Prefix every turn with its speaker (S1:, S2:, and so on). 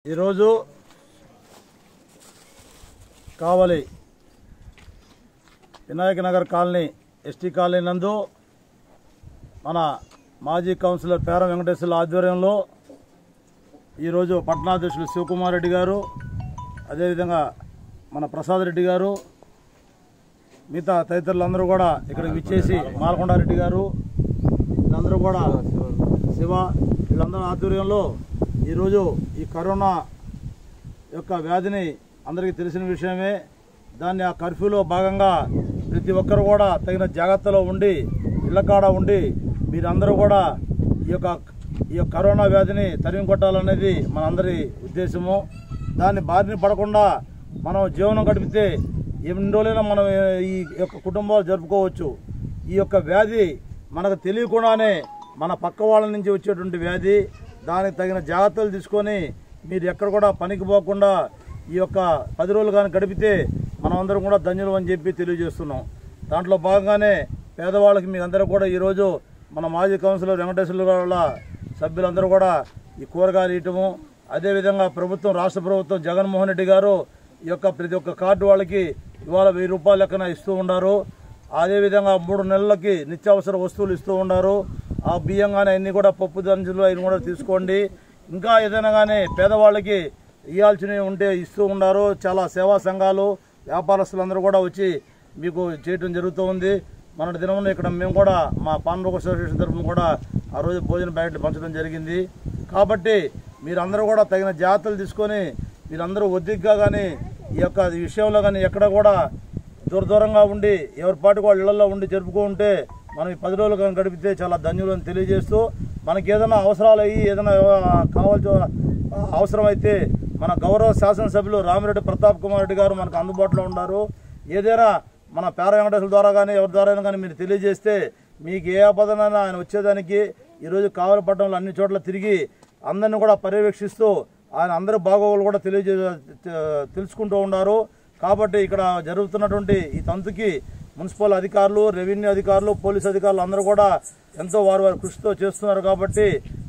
S1: ఈరోజు Kavali Vinayaka Nagar colony ST colony నందు మన మాజీ కౌన్సిలర్ పేర వెంకటేశ్వర్ల ఆధ్వర్యంలో ఈరోజు పట్టణాధ్యక్షులు శివకుమార్ రెడ్డి గారు అదేవిధంగా మన ప్రసాద్ రెడ్డి గారు మిగతా తదితరులందరూ కూడా ఇక్కడికి విచ్చేసి మాలకొండారెడ్డి గారు వీళ్ళందరూ కూడా శివ వీళ్ళందరూ ఆధ్వర్యంలో ఈరోజు ఈ కరోనా యొక్క వ్యాధిని అందరికీ తెలిసిన విషయమే దాన్ని ఆ కర్ఫ్యూలో భాగంగా ప్రతి ఒక్కరు కూడా తగిన జాగ్రత్తలో ఉండి ఇళ్ళకాడ ఉండి మీరందరూ కూడా ఈ యొక్క ఈ యొక్క కరోనా వ్యాధిని తరిమి కొట్టాలనేది మనందరి ఉద్దేశము దాన్ని బారిన పడకుండా మనం జీవనం గడిపితే ఎన్ని రోజులైనా మనం ఈ యొక్క కుటుంబాలు జరుపుకోవచ్చు ఈ యొక్క వ్యాధి మనకు తెలియకుండానే మన పక్క వాళ్ళ నుంచి వచ్చేటువంటి వ్యాధి దానికి తగిన జాగ్రత్తలు తీసుకొని మీరు ఎక్కడ కూడా పనికి పోకుండా ఈ యొక్క పది రోజులు కానీ గడిపితే మనం అందరం కూడా ధన్యులు అని చెప్పి తెలియజేస్తున్నాం దాంట్లో భాగంగానే పేదవాళ్ళకి మీ అందరూ కూడా ఈరోజు మన మాజీ కౌన్సిలర్ వెంకటేశ్వర్లు వాళ్ళ సభ్యులందరూ కూడా ఈ కూరగాయలు ఇవ్వటము అదేవిధంగా ప్రభుత్వం రాష్ట్ర ప్రభుత్వం జగన్మోహన్ రెడ్డి గారు ఈ యొక్క ప్రతి ఒక్క కార్డు వాళ్ళకి ఇవాళ వెయ్యి రూపాయల లెక్కన ఇస్తూ ఉన్నారు అదేవిధంగా మూడు నెలలకి నిత్యావసర వస్తువులు ఇస్తూ ఉన్నారు ఆ బియ్యం కానీ అన్ని కూడా పప్పు దంచులు అవి కూడా తీసుకోండి ఇంకా ఏదైనా కానీ పేదవాళ్ళకి ఇవ్వాల్సినవి ఉంటే ఇస్తూ ఉన్నారు చాలా సేవా సంఘాలు వ్యాపారస్తులందరూ కూడా వచ్చి మీకు చేయటం జరుగుతూ ఉంది మన దినమున ఇక్కడ మేము కూడా మా పాన్రోగ అసోసియేషన్ తరఫున కూడా ఆ రోజు భోజన ప్యాకెట్లు పంచడం జరిగింది కాబట్టి మీరందరూ కూడా తగిన జాగ్రత్తలు తీసుకొని మీరందరూ ఒద్దిగ్గా కానీ ఈ యొక్క ఈ విషయంలో కానీ ఎక్కడ కూడా దూర దూరంగా ఉండి ఎవరి పాటు వాళ్ళ ఇళ్లలో ఉండి జరుపుకుంటే మనం ఈ పది రోజులు కానీ గడిపితే చాలా ధన్యులు అని తెలియజేస్తూ మనకి ఏదైనా అవసరాలు అయ్యి ఏదైనా కావాల్సి అవసరమైతే మన గౌరవ శాసనసభ్యులు రామిరెడ్డి ప్రతాప్ కుమార్ రెడ్డి గారు మనకు అందుబాటులో ఉన్నారు ఏదైనా మన పేర వెంకటేశ్వర ద్వారా కానీ ఎవరి ద్వారా కానీ మీరు తెలియజేస్తే మీకు ఏ ఆపదనైనా ఆయన వచ్చేదానికి ఈరోజు కావలపట్నంలో అన్ని చోట్ల తిరిగి అందరిని కూడా పర్యవేక్షిస్తూ ఆయన అందరి బాగోగులు కూడా తెలియజే తెలుసుకుంటూ ఉన్నారు కాబట్టి ఇక్కడ జరుగుతున్నటువంటి ఈ తంతుకి మున్సిపల్ అధికారులు రెవెన్యూ అధికారులు పోలీస్ అధికారులు అందరూ కూడా ఎంతో వారి వారి కృషితో చేస్తున్నారు కాబట్టి